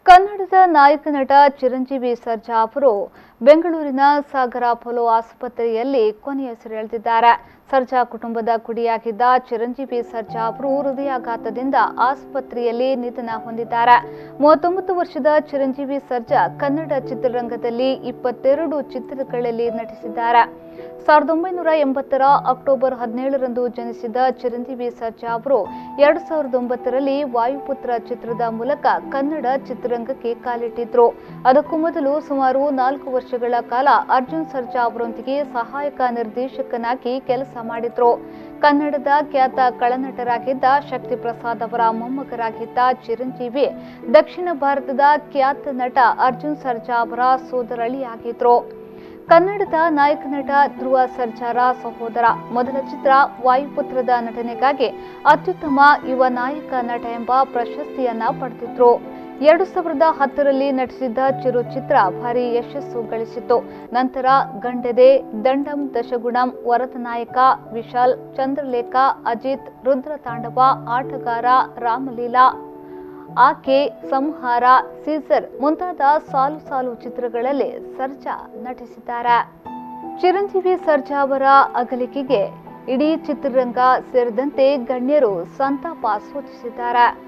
ಕನ್ನಡದ ನಾಯಕ ನಟ ಚಿರಂಜೀವಿ ಸರ್ಜಾ ಅವರು ಬೆಂಗಳೂರಿನ ಸಾಗರ ಅಪೋಲೋ ಆಸ್ಪತ್ರೆಯಲ್ಲಿ ಕೊನೆಯುಸಿರೆಳೆದಿದ್ದಾರೆ ಸರ್ಜಾ ಕುಟುಂಬದ ಕುಡಿಯಾಗಿದ್ದ ಚಿರಂಜೀವಿ ಸರ್ಜಾ ಅವರು ಹೃದಯಾಘಾತದಿಂದ ಆಸ್ಪತ್ರೆಯಲ್ಲಿ ನಿಧನ ಹೊಂದಿದ್ದಾರೆ ಮೂವತ್ತೊಂಬತ್ತು ವರ್ಷದ ಚಿರಂಜೀವಿ ಸರ್ಜಾ ಕನ್ನಡ ಚಿತ್ರರಂಗದಲ್ಲಿ ಇಪ್ಪತ್ತೆರಡು ಚಿತ್ರಗಳಲ್ಲಿ ನಟಿಸಿದ್ದಾರೆ ಸಾವಿರದ ಒಂಬೈನೂರ ಎಂಬತ್ತರ ಅಕ್ಟೋಬರ್ ಹದಿನೇಳರಂದು ಜನಿಸಿದ ಚಿರಂಜೀವಿ ಸರ್ಜಾ ಅವರು ಎರಡು ಸಾವಿರದ ಒಂಬತ್ತರಲ್ಲಿ ವಾಯುಪುತ್ರ ಚಿತ್ರದ ಮೂಲಕ ಕನ್ನಡ ಚಿತ್ರರಂಗಕ್ಕೆ ಕಾಲಿಟ್ಟಿದ್ರು ಅದಕ್ಕೂ ಮೊದಲು ಸುಮಾರು ನಾಲ್ಕು ವರ್ಷಗಳ ಕಾಲ ಅರ್ಜುನ್ ಸರ್ಜಾ ಅವರೊಂದಿಗೆ ಸಹಾಯಕ ನಿರ್ದೇಶಕನಾಗಿ ಕೆಲಸ ಮಾಡಿದ್ರು ಕನ್ನಡದ ಖ್ಯಾತ ಕಳನಟರಾಗಿದ್ದ ಶಕ್ತಿ ಪ್ರಸಾದ್ ಅವರ ಮೊಮ್ಮಗರಾಗಿದ್ದ ಚಿರಂಜೀವಿ ದಕ್ಷಿಣ ಭಾರತದ ಖ್ಯಾತ ನಟ ಅರ್ಜುನ್ ಸರ್ಜಾ ಅವರ ಸೋದರಳಿಯಾಗಿದ್ರು ಕನ್ನಡದ ನಾಯಕ ನಟ ಧ್ರುವ ಸರ್ಜಾರ ಸಹೋದರ ಮೊದಲ ಚಿತ್ರ ವಾಯುಪುತ್ರದ ನಟನೆಗಾಗಿ ಅತ್ಯುತ್ತಮ ಯುವ ನಾಯಕ ನಟ ಎಂಬ ಪ್ರಶಸ್ತಿಯನ್ನ ಪಡೆದಿದ್ರು ಎರಡು ಸಾವಿರದ ಹತ್ತರಲ್ಲಿ ನಟಿಸಿದ್ದ ಚಿರು ಚಿತ್ರ ಭಾರಿ ಯಶಸ್ಸು ಗಳಿಸಿತ್ತು ನಂತರ ಗಂಡೆದೆ ದಂಡಂ ದಶಗುಣಂ ವರತ ನಾಯಕ ವಿಶಾಲ್ ಚಂದ್ರಲೇಖ ಅಜಿತ್ ರುದ್ರ ತಾಂಡವ ಆಟಗಾರ ರಾಮಲೀಲಾ ಆಕೆ ಸಂಹಾರ ಸೀಸರ್ ಮುಂತಾದ ಸಾಲು ಸಾಲು ಚಿತ್ರಗಳಲ್ಲಿ ಸರ್ಜಾ ನಟಿಸಿದ್ದಾರೆ ಚಿರಂಜೀವಿ ಸರ್ಜಾ ಅವರ ಅಗಲಿಕೆಗೆ ಇಡೀ ಚಿತ್ರರಂಗ ಸೇರಿದಂತೆ ಗಣ್ಯರು ಸಂತಾಪ ಸೂಚಿಸಿದ್ದಾರೆ